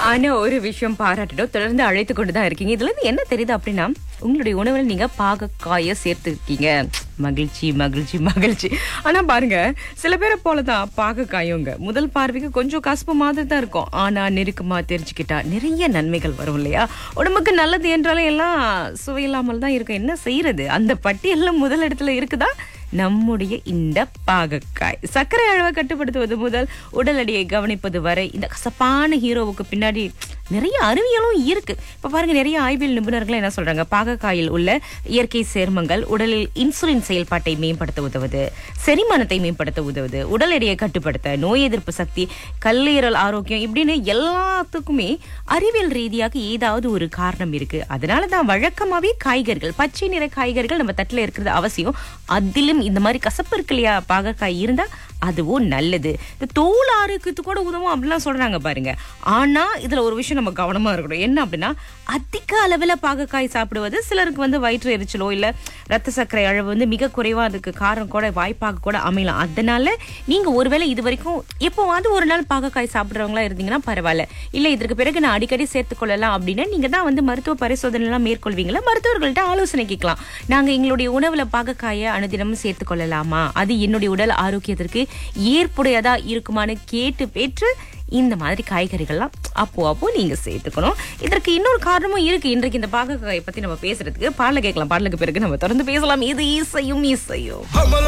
ஆனா ஒரு விஷயம் பாராட்டணும் தொடர்ந்து அழைத்து கொண்டு தான் இருக்கீங்க இதுல இருந்து என்ன தெரியுது அப்படின்னா உங்களுடைய உணவுல நீங்க பாகக்காய சேர்த்து இருக்கீங்க மகிழ்ச்சி மகிழ்ச்சி மகிழ்ச்சி ஆனா பாருங்க சில பேரை போலதான் பாகக்காயுங்க முதல் பார்வைக்கு கொஞ்சம் கசப்பு மாதிரி தான் இருக்கும் ஆனா நெருக்கமா தெரிஞ்சுக்கிட்டா நிறைய நன்மைகள் வரும் இல்லையா உடம்புக்கு நல்லது என்றாலும் எல்லாம் சுவையில்லாமல் தான் இருக்கும் என்ன செய்யறது அந்த பட்டியல்ல முதல் இடத்துல இருக்குதா நம்முடைய இந்த பாகக்காய் சர்க்கரை அளவை கட்டுப்படுத்துவது முதல் உடல் எடையை கவனிப்பது வரை இந்த கசப்பான ஹீரோவுக்கு பின்னாடி நிறைய அறிவியலும் இருக்கு இப்ப பாருங்க நிறைய ஆய்வியல் நிபுணர்கள் என்ன சொல்றாங்க பாகக்காயில் உள்ள இயற்கை சேர்மங்கள் உடலில் இன்சுலின் செயல்பாட்டை மேம்படுத்த உதவுது செரிமானத்தை மேம்படுத்த உதவுது உடல் எடையை கட்டுப்படுத்த நோய் எதிர்ப்பு சக்தி கல்லீரல் ஆரோக்கியம் இப்படின்னு எல்லாத்துக்குமே அறிவியல் ரீதியாக ஏதாவது ஒரு காரணம் இருக்கு அதனால தான் வழக்கமாவே காய்கறிகள் பச்சை நிற காய்கறிகள் நம்ம தட்டுல இருக்கிறது அவசியம் அதிலும் இந்த மாதிரி கசப்பு இருக்கு இல்லையா பாகக்காய் இருந்தா அதுவும் நல்லது இந்த தோல் ஆரோக்கியத்துக்கு கூட உதவும் அப்படிலாம் சொல்றாங்க பாருங்க ஆனா இதுல ஒரு விஷயம் நம்ம கவனமா இருக்கணும் என்ன அப்படின்னா அதிக அளவுல பாகக்காய் சாப்பிடுவது சிலருக்கு வந்து வயிற்று எரிச்சலோ இல்ல ரத்த சர்க்கரை அளவு வந்து மிக குறைவா அதுக்கு காரணம் கூட வாய்ப்பாக கூட அமையலாம் அதனால நீங்க ஒருவேளை இது வரைக்கும் எப்போவாவது ஒரு நாள் பாகக்காய் சாப்பிடுறவங்களா இருந்தீங்கன்னா பரவாயில்ல இல்ல இதற்கு பிறகு நான் அடிக்கடி சேர்த்துக் கொள்ளலாம் அப்படின்னா நீங்க தான் வந்து மருத்துவ பரிசோதனை எல்லாம் மேற்கொள்வீங்களா மருத்துவர்கள்ட்ட ஆலோசனை கேட்கலாம் நாங்க எங்களுடைய உணவுல பாகக்காயை அனுதினமும் சேர்த்துக் கொள்ளலாமா அது என்னுடைய உடல் ஆரோக்கியத்திற்கு ஏற்புடையதா இருக்குமான்னு கேட்டு பெற்று இந்த மாதிரி காய்கறிகள்லாம் அப்போ அப்போ நீங்க சேர்த்துக்கணும் இதற்கு இன்னொரு காரணமும் இருக்கு இன்றைக்கு இந்த பாகக்காயை பத்தி நம்ம பேசுறதுக்கு பாடல கேட்கலாம் பாடலுக்கு பிறகு நம்ம தொடர்ந்து பேசலாம் இது இசையும் இசையும்